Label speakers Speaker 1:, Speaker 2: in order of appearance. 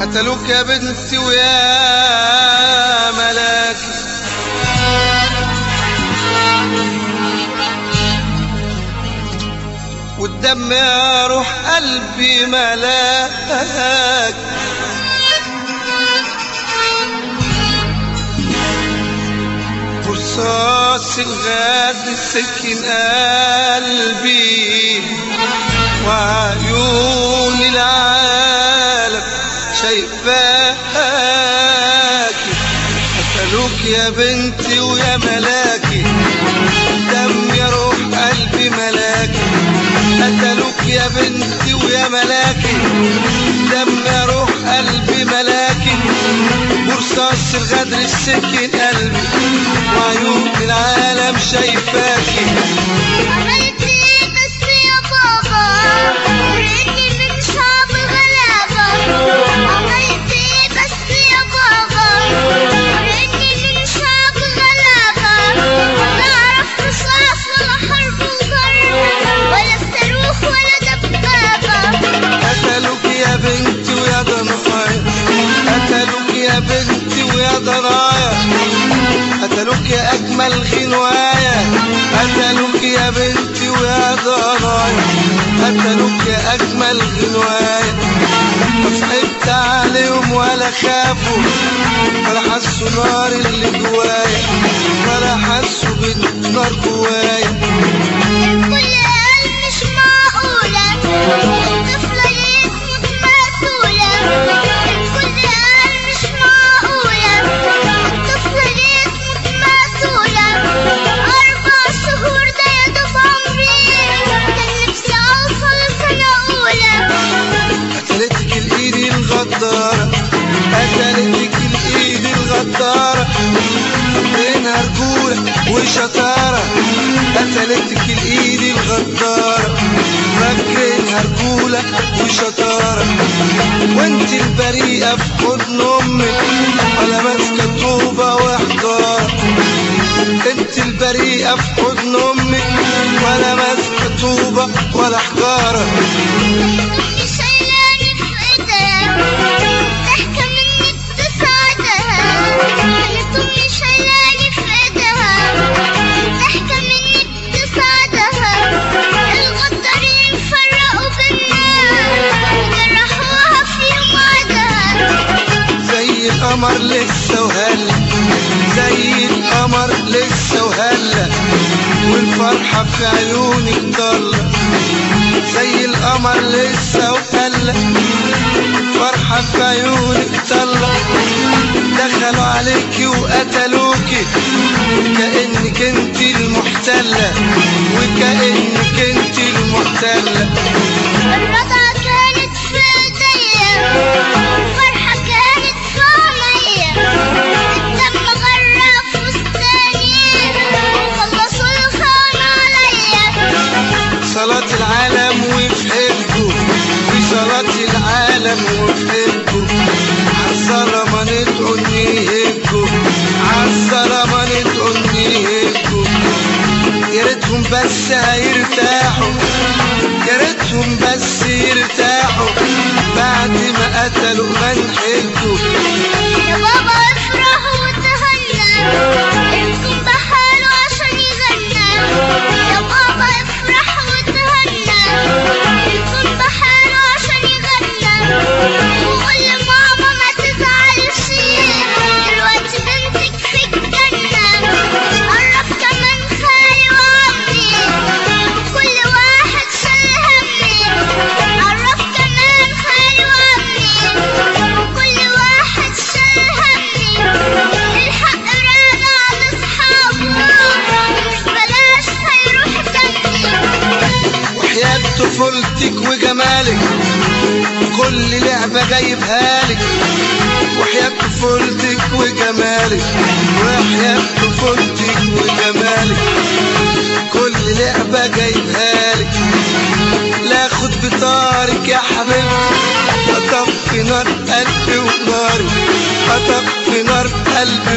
Speaker 1: قتلوك يا بنتي ويا ملاكي والدم يا روح قلبي ملاك رصاص الغاد سكن قلبي وعيون العالم شايفاك قتلوك يا بنتي ويا ملاكي دم يا روح قلبي ملاكي قتلوك يا بنتي ويا ملاكي دم يا روح قلبي ملاكي برصاص الغدر السكن قلبي وعيون العالم شايفاكي
Speaker 2: عملت ايه بس يا بابا ورقني من شعب غلابة عملت ايه بس يا بابا ورقني من شعب غلابة لا اعرف رصاص ولا حرب وضرب ولا صاروخ ولا دبابة
Speaker 1: قتلوك يا بنتي ويا ضنايا قتلوك يا بنتي ويا ضنايا قتلوك يا اجمل غنوايا قتلوك يا بنتي ويا ضنايا قتلوك يا اجمل غنوايا ما صعبت عليهم ولا خافوا ولا حسوا نار اللي جوايا ولا حسوا بالنار جوايا
Speaker 2: الكل قال مش معقولة الطفلة ليه تموت مقتولة الكل قال مش معقولة الطفلة ليه تموت مقتولة أربع شهور ده يا دوب عمري كان نفسي أوصل سنة أولى
Speaker 1: قتلتك الايد الغدارة قتلتك الايد الغدارة بينها رجولة وشطارة قتلتك الايد الغدارة فاكرينها رجولة وشطارة وانت البريئة في حضن امك ولا ماسكة طوبة وحجارة انت البريئة في حضن امك ولا ماسكة طوبة ولا حجارة
Speaker 2: أمي شايلاني في إيدها ضحكة مني بتسعدها كانت أمي شايلاني في إيدها ضحكة مني بتسعدها الغدارين فرقوا بينا جرحوها في وعدها
Speaker 1: زي القمر لسه وهلا زي القمر لسه وهلا والفرحة في عيونك ضلة زي القمر لسه وهلا فرحة في عيونك ضلة دخلوا عليكي وقتلوكي كأنك انت المحتلة وكأنك انت المحتلة
Speaker 2: الرضا كانت في ايديا الفرحة كانت في عينيا الدم غرق فستاني خلصوا الخان عليا
Speaker 1: صلاة العالم وفي حبكم في صلاة العالم وفي حبكم عالظلمة ندعو نهبكم عالظلمة ندعو نهبكم يا ريتهم بس هيرتاحوا يا ريتهم بس يرتاحوا بعد ما قتلوا منحكم
Speaker 2: يا بابا افرح وتهنى ابنكم بحاله عشان يغنى يا بابا افرح وتهنى ابنكم بحاله عشان يغنى وقول لماما ما تزعلش دلوقتي بنتك في الجنة قرب كمان خالي وعمي وكل واحد شال همي قرب كمان خالي وعمي وكل واحد شال همي الحق راجع لاصحابه مش بلاش هيروح جنبي
Speaker 1: وحياة طفولتك وجمالك كل لعبة جايبها لك وحياة طفولتك وجمالك وحياة طفولتك وجمالك كل لعبة جايبها لك لا خد بطارك يا حبيبتي أطفي نار قلبي وناري أطفي نار قلبي